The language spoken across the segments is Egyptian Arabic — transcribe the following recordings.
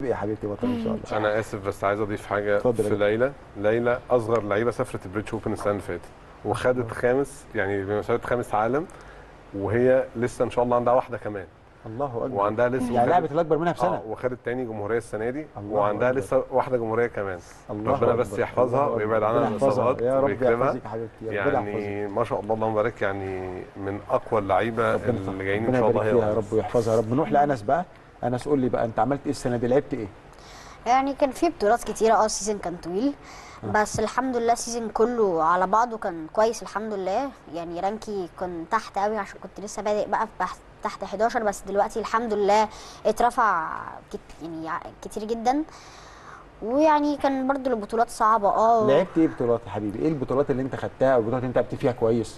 يا حبيبتي بطل ان شاء الله انا اسف بس عايز اضيف حاجه اتفضل يا في جدع. ليلى ليلى اصغر لعيبه سافرت البريتش اوبن السنه اللي فاتت وخدت خامس يعني بمثابه خامس عالم وهي لسه ان شاء الله عندها واحده كمان الله اكبر وعندها لسه يعني وخدت- لعبت الاكبر منها اه بسنه وخدت تاني جمهوريه السنه دي الله وعندها أكبر. لسه واحده جمهوريه كمان الله ربنا بس أكبر. يحفظها الله ويبعد أكبر. عنها ربنا يحفظها. الإصابات يا رب ويكرمها. يحفظك يا حبيبتي ربنا يحفظك يعني ما شاء الله اللهم بارك يعني من اقوى اللعيبه ربنا اللي جايين ان ربنا شاء الله يبارك فيها يا هي رب ويحفظها يا رب نروح لانس بقى انس قول لي بقى انت عملت ايه السنه دي لعبت ايه يعني كان في بطولات كتيرة اه السيزون كان طويل بس الحمد لله السيزون كله على بعضه كان كويس الحمد لله يعني رانكي كان تحت قوي عشان كنت لسه بادئ بقى في بحث تحت 11 بس دلوقتي الحمد لله اترفع كت يعني ع- كتير جدا ويعني كان برضو البطولات صعبة اه لعبت ايه بطولات يا حبيبي ايه البطولات اللي انت خدتها او البطولات اللي انت لعبت فيها كويس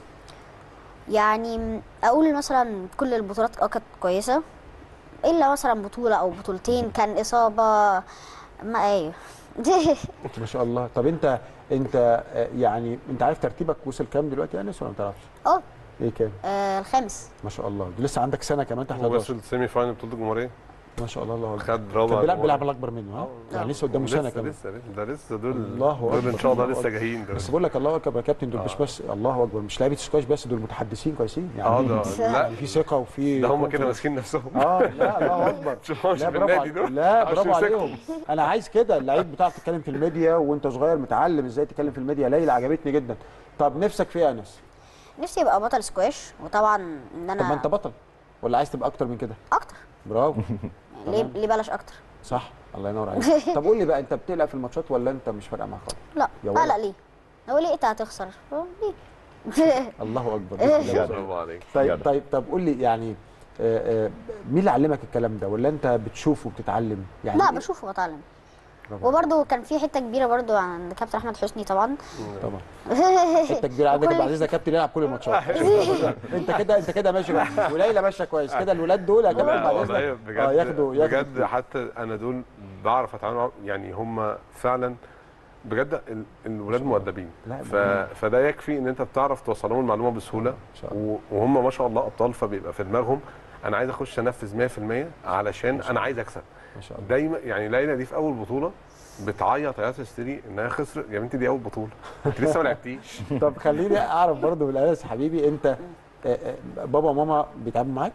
يعني اقول مثلا كل البطولات اه كانت كويسة الا مثلا بطولة او بطولتين كان اصابة ما ايه ما شاء الله طب انت انت آه، يعني انت عارف ترتيبك وصل كام دلوقتي يا انس ولا ما تعرفش اه ايه كام آه، الخامس ما شاء الله لسه عندك سنه كمان تحت 11 وصل سيمي فاينل بطوله الجمهوريه ما شاء الله الله اكبر خد كان رابع بيلعب جمهورية. بيلعب الاكبر منه ها آه. يعني لسه قدامه سنه كمان لسه لسه ده لسه دول الله دول ان أكبر. شاء الله الله لسه أكبر. جايين دول بس بقول لك الله اكبر يا كابتن دول مش آه. بس الله اكبر مش لعيبه سكواش بس دول متحدثين كويسين يعني اه ده لا يعني في ثقه وفي ده هم كده ماسكين نفسهم اه لا الله اكبر شوفهمش لا في برافو النادي عليك دول لا عشان برافو يمسكهم. عليهم انا عايز كده اللعيب بتعرف تتكلم في الميديا وانت صغير متعلم ازاي تتكلم في الميديا ليلى عجبتني جدا طب نفسك في ايه يا انس نفسي ابقى بطل سكواش وطبعا ان طب ما انا انت بطل ولا عايز تبقى اكتر من كده اكتر برافو ليه تمام. ليه بلاش اكتر صح الله ينور عليك طب قول لي بقى انت بتقلق في الماتشات ولا انت مش فارقه معاك خالص لا يا لا ولد. لا ليه هو ليه انت هتخسر هو ليه الله اكبر بسم الله ما شاء الله. برافو عليك طيب جدع. طيب طب قول لي يعني آه، آه، مين اللي علمك الكلام ده ولا انت بتشوف وبتتعلم يعني لا إيه؟ بشوف واتعلم برافو. وبرده كان في حته كبيره برده عند كابتن احمد حسني طبعا طبعا حته كبيره عندك وكل- بعد اذنك كابتن يلعب كل الماتشات انت كده انت كده ماشي بقى. وليلى ماشيه كويس كده الولاد دول يا كابتن لا بعد والله اذنك بجد اه ياخدوا ياخدوا بجد حتى انا دول بعرف اتعامل معاهم يعني هم فعلا بجد ال- الولاد مؤدبين لا، ف... فده يكفي ان انت بتعرف توصل لهم المعلومه بسهوله شاء الله. و- وهم ما شاء الله ابطال فبيبقى في دماغهم انا عايز اخش انفذ 100% علشان انا عايز اكسب ما شاء الله دايما يعني ليلى دي في اول بطوله بتعيط عياط هستيري انها خسرت يا بنتي دي اول بطوله انت لسه ما لعبتيش طب خليني اعرف برضو من انس حبيبي انت آه، آه، بابا وماما بيتعاملوا معاك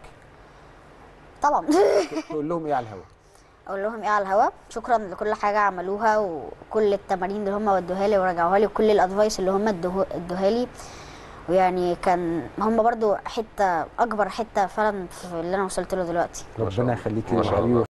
طبعا تقول لهم ايه على الهوا اقول لهم ايه على الهوا شكرا لكل حاجه عملوها وكل التمارين اللي هم ودوها لي ورجعوها لي وكل الادفايس اللي هم ادوه- ادوها لي ويعني كان هم برضو حته اكبر حته فعلا في اللي انا وصلت له دلوقتي ما شاء ربنا الله. يخليك ما لي شاء حبيبي الله.